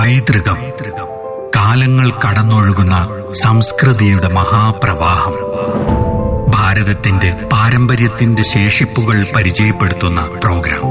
പൈതൃകം കാലങ്ങൾ കടന്നൊഴുകുന്ന സംസ്കൃതിയുടെ മഹാപ്രവാഹം ഭാരതത്തിന്റെ പാരമ്പര്യത്തിന്റെ ശേഷിപ്പുകൾ പരിചയപ്പെടുത്തുന്ന പ്രോഗ്രാം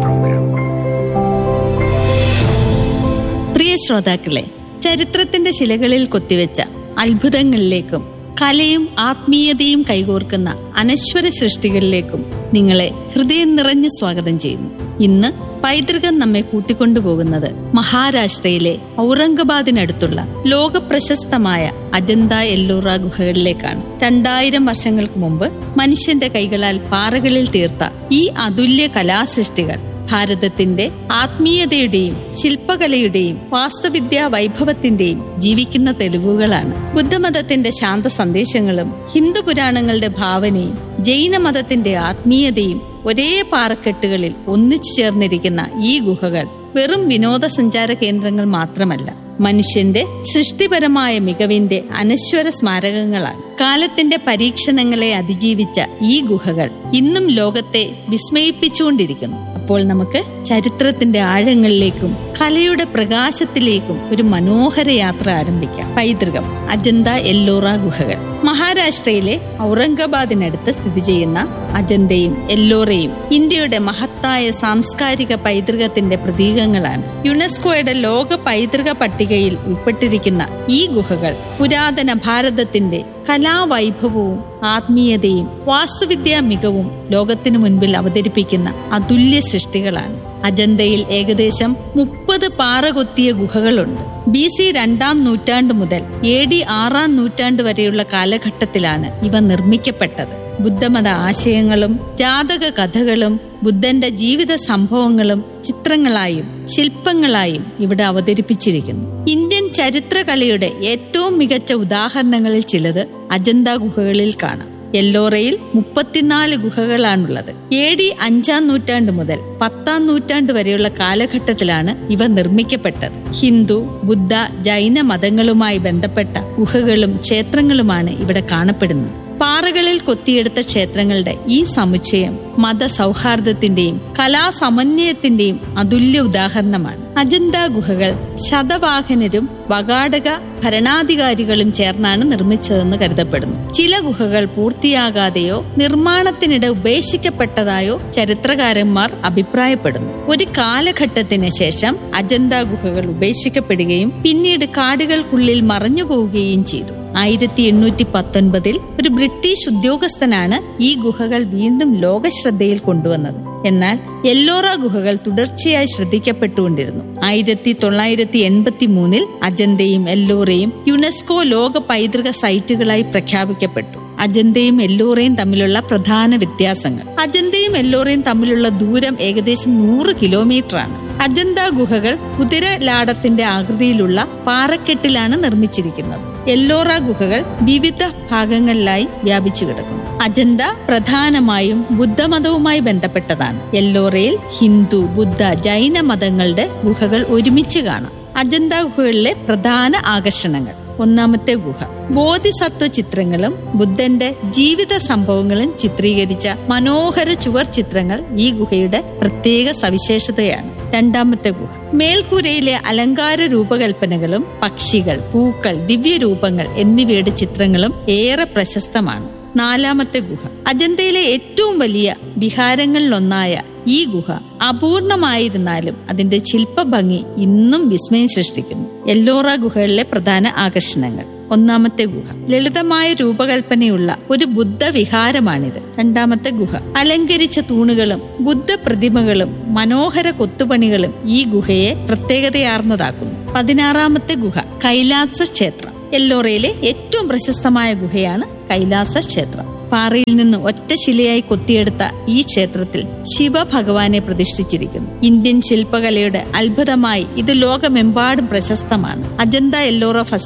പ്രിയ ശ്രോതാക്കളെ ചരിത്രത്തിന്റെ ശിലകളിൽ കൊത്തിവെച്ച അത്ഭുതങ്ങളിലേക്കും കലയും ആത്മീയതയും കൈകോർക്കുന്ന അനശ്വര സൃഷ്ടികളിലേക്കും നിങ്ങളെ ഹൃദയം നിറഞ്ഞ് സ്വാഗതം ചെയ്യുന്നു ഇന്ന് പൈതൃകം നമ്മെ കൂട്ടിക്കൊണ്ടുപോകുന്നത് മഹാരാഷ്ട്രയിലെ ഔറംഗബാദിനടുത്തുള്ള ലോക പ്രശസ്തമായ അജന്ത എല്ലോറ ഗുഹകളിലേക്കാണ് രണ്ടായിരം വർഷങ്ങൾക്ക് മുമ്പ് മനുഷ്യന്റെ കൈകളാൽ പാറകളിൽ തീർത്ത ഈ അതുല്യ കലാസൃഷ്ടികൾ ഭാരതത്തിന്റെ ആത്മീയതയുടെയും ശില്പകലയുടെയും വാസ്തുവിദ്യാ വൈഭവത്തിന്റെയും ജീവിക്കുന്ന തെളിവുകളാണ് ബുദ്ധമതത്തിന്റെ ശാന്ത സന്ദേശങ്ങളും ഹിന്ദു പുരാണങ്ങളുടെ ഭാവനയും ജൈനമതത്തിന്റെ ആത്മീയതയും ഒരേ പാറക്കെട്ടുകളിൽ ഒന്നിച്ചു ചേർന്നിരിക്കുന്ന ഈ ഗുഹകൾ വെറും വിനോദസഞ്ചാര കേന്ദ്രങ്ങൾ മാത്രമല്ല മനുഷ്യന്റെ സൃഷ്ടിപരമായ മികവിന്റെ അനശ്വര സ്മാരകങ്ങളാണ് കാലത്തിന്റെ പരീക്ഷണങ്ങളെ അതിജീവിച്ച ഈ ഗുഹകൾ ഇന്നും ലോകത്തെ വിസ്മയിപ്പിച്ചുകൊണ്ടിരിക്കുന്നു അപ്പോൾ നമുക്ക് ചരിത്രത്തിന്റെ ആഴങ്ങളിലേക്കും കലയുടെ പ്രകാശത്തിലേക്കും ഒരു മനോഹര യാത്ര ആരംഭിക്കാം പൈതൃകം അജന്ത എല്ലോറ ഗുഹകൾ മഹാരാഷ്ട്രയിലെ ഔറംഗബാദിനടുത്ത് സ്ഥിതി ചെയ്യുന്ന അജന്തയും എല്ലോറയും ഇന്ത്യയുടെ മഹത്തായ സാംസ്കാരിക പൈതൃകത്തിന്റെ പ്രതീകങ്ങളാണ് യുനെസ്കോയുടെ ലോക പൈതൃക പട്ടികയിൽ ഉൾപ്പെട്ടിരിക്കുന്ന ഈ ഗുഹകൾ പുരാതന ഭാരതത്തിന്റെ കലാവൈഭവവും ആത്മീയതയും വാസ്തുവിദ്യാ മികവും ലോകത്തിനു മുൻപിൽ അവതരിപ്പിക്കുന്ന അതുല്യ സൃഷ്ടികളാണ് അജന്തയിൽ ഏകദേശം മുപ്പത് പാറ കൊത്തിയ ഗുഹകളുണ്ട് ബി സി രണ്ടാം നൂറ്റാണ്ട് മുതൽ എ ഡി ആറാം നൂറ്റാണ്ട് വരെയുള്ള കാലഘട്ടത്തിലാണ് ഇവ നിർമ്മിക്കപ്പെട്ടത് ബുദ്ധമത ആശയങ്ങളും ജാതക കഥകളും ബുദ്ധന്റെ ജീവിത സംഭവങ്ങളും ചിത്രങ്ങളായും ശില്പങ്ങളായും ഇവിടെ അവതരിപ്പിച്ചിരിക്കുന്നു ഇന്ത്യൻ ചരിത്രകലയുടെ ഏറ്റവും മികച്ച ഉദാഹരണങ്ങളിൽ ചിലത് അജന്ത ഗുഹകളിൽ കാണാം എല്ലോറയിൽ മുപ്പത്തിനാല് ഗുഹകളാണുള്ളത് എ ഡി അഞ്ചാം നൂറ്റാണ്ട് മുതൽ പത്താം നൂറ്റാണ്ട് വരെയുള്ള കാലഘട്ടത്തിലാണ് ഇവ നിർമ്മിക്കപ്പെട്ടത് ഹിന്ദു ബുദ്ധ ജൈന മതങ്ങളുമായി ബന്ധപ്പെട്ട ഗുഹകളും ക്ഷേത്രങ്ങളുമാണ് ഇവിടെ കാണപ്പെടുന്നത് പാറകളിൽ കൊത്തിയെടുത്ത ക്ഷേത്രങ്ങളുടെ ഈ സമുച്ചയം മത സൗഹാർദ്ദത്തിന്റെയും കലാസമന്വയത്തിന്റെയും അതുല്യ ഉദാഹരണമാണ് അജന്ത ഗുഹകൾ ശതവാഹനരും വകാടക ഭരണാധികാരികളും ചേർന്നാണ് നിർമ്മിച്ചതെന്ന് കരുതപ്പെടുന്നു ചില ഗുഹകൾ പൂർത്തിയാകാതെയോ നിർമ്മാണത്തിനിടെ ഉപേക്ഷിക്കപ്പെട്ടതായോ ചരിത്രകാരന്മാർ അഭിപ്രായപ്പെടുന്നു ഒരു കാലഘട്ടത്തിന് ശേഷം അജന്ത ഗുഹകൾ ഉപേക്ഷിക്കപ്പെടുകയും പിന്നീട് കാടുകൾക്കുള്ളിൽ മറഞ്ഞു പോവുകയും ചെയ്തു ആയിരത്തി എണ്ണൂറ്റി പത്തൊൻപതിൽ ഒരു ബ്രിട്ടീഷ് ഉദ്യോഗസ്ഥനാണ് ഈ ഗുഹകൾ വീണ്ടും ലോകശ്രദ്ധയിൽ കൊണ്ടുവന്നത് എന്നാൽ എല്ലോറ ഗുഹകൾ തുടർച്ചയായി ശ്രദ്ധിക്കപ്പെട്ടുകൊണ്ടിരുന്നു ആയിരത്തി തൊള്ളായിരത്തി എൺപത്തി മൂന്നിൽ അജന്തയും എല്ലോറയും യുനെസ്കോ ലോക പൈതൃക സൈറ്റുകളായി പ്രഖ്യാപിക്കപ്പെട്ടു അജന്തയും എല്ലോറയും തമ്മിലുള്ള പ്രധാന വ്യത്യാസങ്ങൾ അജന്തയും എല്ലോറയും തമ്മിലുള്ള ദൂരം ഏകദേശം നൂറ് കിലോമീറ്റർ ആണ് അജന്ത ഗുഹകൾ കുതിരലാടത്തിന്റെ ആകൃതിയിലുള്ള പാറക്കെട്ടിലാണ് നിർമ്മിച്ചിരിക്കുന്നത് എല്ലോറ ഗുഹകൾ വിവിധ ഭാഗങ്ങളിലായി വ്യാപിച്ചു കിടക്കുന്നു അജന്ത പ്രധാനമായും ബുദ്ധമതവുമായി ബന്ധപ്പെട്ടതാണ് എല്ലോറയിൽ ഹിന്ദു ബുദ്ധ ജൈന മതങ്ങളുടെ ഗുഹകൾ ഒരുമിച്ച് കാണാം അജന്ത ഗുഹകളിലെ പ്രധാന ആകർഷണങ്ങൾ ഒന്നാമത്തെ ഗുഹ ബോധിസത്വ ചിത്രങ്ങളും ബുദ്ധന്റെ ജീവിത സംഭവങ്ങളും ചിത്രീകരിച്ച മനോഹര ചുവർ ചിത്രങ്ങൾ ഈ ഗുഹയുടെ പ്രത്യേക സവിശേഷതയാണ് രണ്ടാമത്തെ ഗുഹ മേൽക്കൂരയിലെ അലങ്കാര രൂപകൽപ്പനകളും പക്ഷികൾ പൂക്കൾ ദിവ്യരൂപങ്ങൾ എന്നിവയുടെ ചിത്രങ്ങളും ഏറെ പ്രശസ്തമാണ് നാലാമത്തെ ഗുഹ അജന്തയിലെ ഏറ്റവും വലിയ വിഹാരങ്ങളിലൊന്നായ ഈ ഗുഹ അപൂർണമായിരുന്നാലും അതിന്റെ ശില്പഭംഗി ഇന്നും വിസ്മയം സൃഷ്ടിക്കുന്നു എല്ലോറ ഗുഹകളിലെ പ്രധാന ആകർഷണങ്ങൾ ഒന്നാമത്തെ ഗുഹ ലളിതമായ രൂപകൽപ്പനയുള്ള ഒരു ബുദ്ധ വിഹാരമാണിത് രണ്ടാമത്തെ ഗുഹ അലങ്കരിച്ച തൂണുകളും ബുദ്ധ പ്രതിമകളും മനോഹര കൊത്തുപണികളും ഈ ഗുഹയെ പ്രത്യേകതയാർന്നതാക്കുന്നു പതിനാറാമത്തെ ഗുഹ കൈലാസ ക്ഷേത്രം എല്ലോറയിലെ ഏറ്റവും പ്രശസ്തമായ ഗുഹയാണ് കൈലാസ ക്ഷേത്രം പാറയിൽ നിന്ന് ഒറ്റ ശിലയായി കൊത്തിയെടുത്ത ഈ ക്ഷേത്രത്തിൽ ശിവഭഗവാനെ പ്രതിഷ്ഠിച്ചിരിക്കുന്നു ഇന്ത്യൻ ശില്പകലയുടെ അത്ഭുതമായി ഇത് ലോകമെമ്പാടും പ്രശസ്തമാണ് Ajanta Ellora festival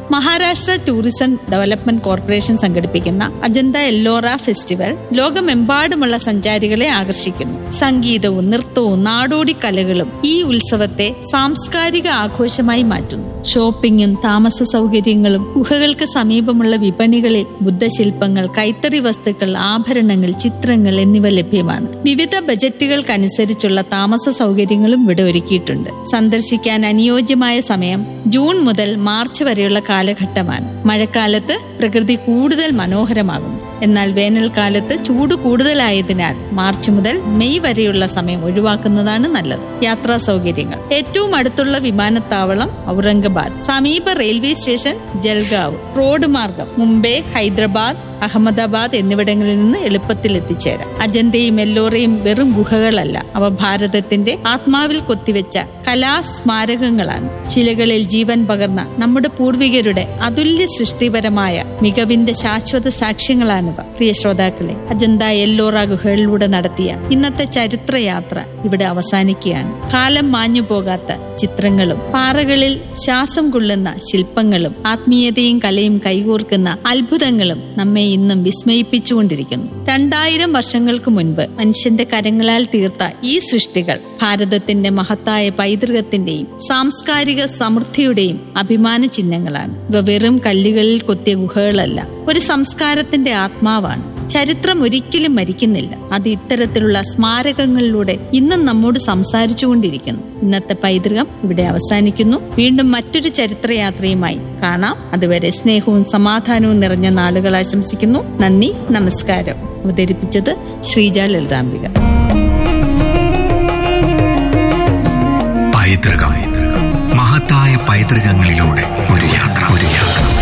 Maharashtra tourism development corporation സംഘടിപ്പിക്കുന്ന അജന്ത എല്ലോറ ഫെസ്റ്റിവൽ ലോകമെമ്പാടുമുള്ള സഞ്ചാരികളെ ആകർഷിക്കുന്നു സംഗീതവും നൃത്തവും നാടോടി കലകളും ഈ ഉത്സവത്തെ സാംസ്കാരിക ആഘോഷമായി മാറ്റുന്നു ഷോപ്പിംഗും താമസ സൗകര്യങ്ങളും ഗുഹകൾക്ക് സമീപമുള്ള വിപണികളിൽ ബുദ്ധശില്പങ്ങൾ കൈത്തറി വസ്തുക്കൾ ആഭരണങ്ങൾ ചിത്രങ്ങൾ എന്നിവ ലഭ്യമാണ് വിവിധ ബജറ്റുകൾക്കനുസരിച്ചുള്ള താമസ സൗകര്യങ്ങളും ഇവിടെ ഒരുക്കിയിട്ടുണ്ട് സന്ദർശിക്കാൻ അനുയോജ്യമായ സമയം ജൂൺ മുതൽ മാർച്ച് വരെയുള്ള കാലഘട്ടമാണ് മഴക്കാലത്ത് പ്രകൃതി കൂടുതൽ മനോഹരമാകുന്നു എന്നാൽ വേനൽക്കാലത്ത് ചൂട് കൂടുതലായതിനാൽ മാർച്ച് മുതൽ മെയ് വരെയുള്ള സമയം ഒഴിവാക്കുന്നതാണ് നല്ലത് യാത്രാ സൗകര്യങ്ങൾ ഏറ്റവും അടുത്തുള്ള വിമാനത്താവളം ഔറംഗാബാദ് സമീപ റെയിൽവേ സ്റ്റേഷൻ ജൽഗാവ് റോഡ് മാർഗം മുംബൈ ഹൈദരാബാദ് അഹമ്മദാബാദ് എന്നിവിടങ്ങളിൽ നിന്ന് എളുപ്പത്തിൽ എത്തിച്ചേരാം അജന്തയും എല്ലോറയും വെറും ഗുഹകളല്ല അവ ഭാരതത്തിന്റെ ആത്മാവിൽ കൊത്തിവെച്ച കലാസ്മാരകങ്ങളാണ് ശിലകളിൽ ജീവൻ പകർന്ന നമ്മുടെ പൂർവികരുടെ അതുല്യ സൃഷ്ടിപരമായ മികവിന്റെ ശാശ്വത സാക്ഷ്യങ്ങളാണിവ പ്രിയ ശ്രോതാക്കളെ അജന്ത എല്ലോറ ഗുഹകളിലൂടെ നടത്തിയ ഇന്നത്തെ ചരിത്രയാത്ര ഇവിടെ അവസാനിക്കുകയാണ് കാലം മാഞ്ഞു പോകാത്ത ചിത്രങ്ങളും പാറകളിൽ ശ്വാസം കൊള്ളുന്ന ശില്പങ്ങളും ആത്മീയതയും കലയും കൈകോർക്കുന്ന അത്ഭുതങ്ങളും നമ്മെ ഇന്നും വിസ്മയിപ്പിച്ചുകൊണ്ടിരിക്കുന്നു രണ്ടായിരം വർഷങ്ങൾക്ക് മുൻപ് മനുഷ്യന്റെ കരങ്ങളാൽ തീർത്ത ഈ സൃഷ്ടികൾ ഭാരതത്തിന്റെ മഹത്തായ പൈതൃകത്തിന്റെയും സാംസ്കാരിക സമൃദ്ധിയുടെയും അഭിമാന ചിഹ്നങ്ങളാണ് ഇവ വെറും കല്ലുകളിൽ കൊത്തിയ ഗുഹകളല്ല ഒരു സംസ്കാരത്തിന്റെ ആത്മാവാണ് ചരിത്രം ഒരിക്കലും മരിക്കുന്നില്ല അത് ഇത്തരത്തിലുള്ള സ്മാരകങ്ങളിലൂടെ ഇന്നും നമ്മോട് സംസാരിച്ചുകൊണ്ടിരിക്കുന്നു ഇന്നത്തെ പൈതൃകം ഇവിടെ അവസാനിക്കുന്നു വീണ്ടും മറ്റൊരു ചരിത്രയാത്രയുമായി കാണാം അതുവരെ സ്നേഹവും സമാധാനവും നിറഞ്ഞ നാളുകൾ ആശംസിക്കുന്നു നന്ദി നമസ്കാരം അവതരിപ്പിച്ചത് ശ്രീജ ലളിതാംബിക പൈതൃകം മഹത്തായ പൈതൃകങ്ങളിലൂടെ ഒരു യാത്ര ഒരു യാത്ര